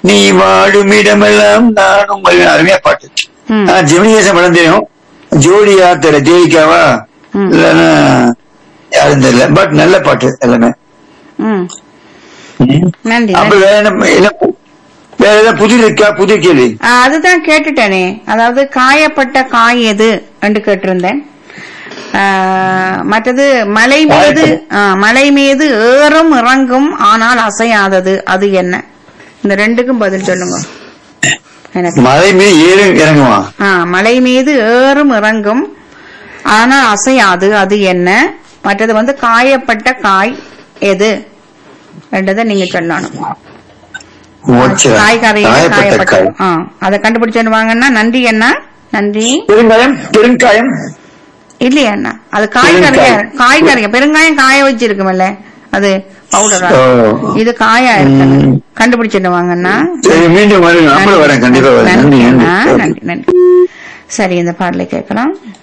நீ வாழும் இடமெல்லாம் நானும் வருவேன் அருமையா பாட்டு ம். ஆனா ஜெமினிகேசன் படம் தெரியும் ஜோடியா தெரியல தேவிக்காவா ம். இல்லைன்னா யாரும் தெரியல பட் நல்ல பாட்டு எல்லாமே ம் நன்றி அப்ப நன்றி. வேற என்ன என்ன பு- வேற ஏதாவது புதிர் இருக்கா புதிர் கேள்வி ஆ, அதுதான் கேட்டுட்டேனே அதாவது காயப்பட்ட காய் எது என்று கேட்டிருந்தேன் ஆ, மற்றது மலை மீது ஆ, மலை மீது ஏறும் இறங்கும் ஆனால் அசையாதது அது என்ன இந்த ரெண்டுக்கும் பதில் சொல்லுங்க எனக்கு மலை மீது ஏறு இறங்குமா ஆ, மலை மீது ஏறும் இறங்கும் ஆனால் அசையாது அது என்ன மற்றது வந்து காயப்பட்ட காய் எது ரெண்டதை நீங்க சொல்லணும் ஓச்சரா. காய்கறியில காயப்பட்ட காயப்பட்ட காய் ஆ, அதை கண்டுபிடிச்சு வாங்கன்னா நன்றி அண்ணா நன்றி பெருங்காயம் பெருங்காயம் இல்லையா அண்ணா அது காய்கறியா பெருங்காயம். காய்கறியா பெருங்காயம் காய வச்சிருக்குமல்ல அது பவுடரா ஓ. இது காயா இருக்கு ம். கண்டுபிடிச்சிட்டு வாங்கண்ணா சரி மீண்டும் வரேன் நம்மளும் வரேன் கண்டிப்பா வரேன் நன்றி நன்றி நன்றி அண்ணா. நன்றி நன்றி சரி இந்த பாடலை கேட்கலாம்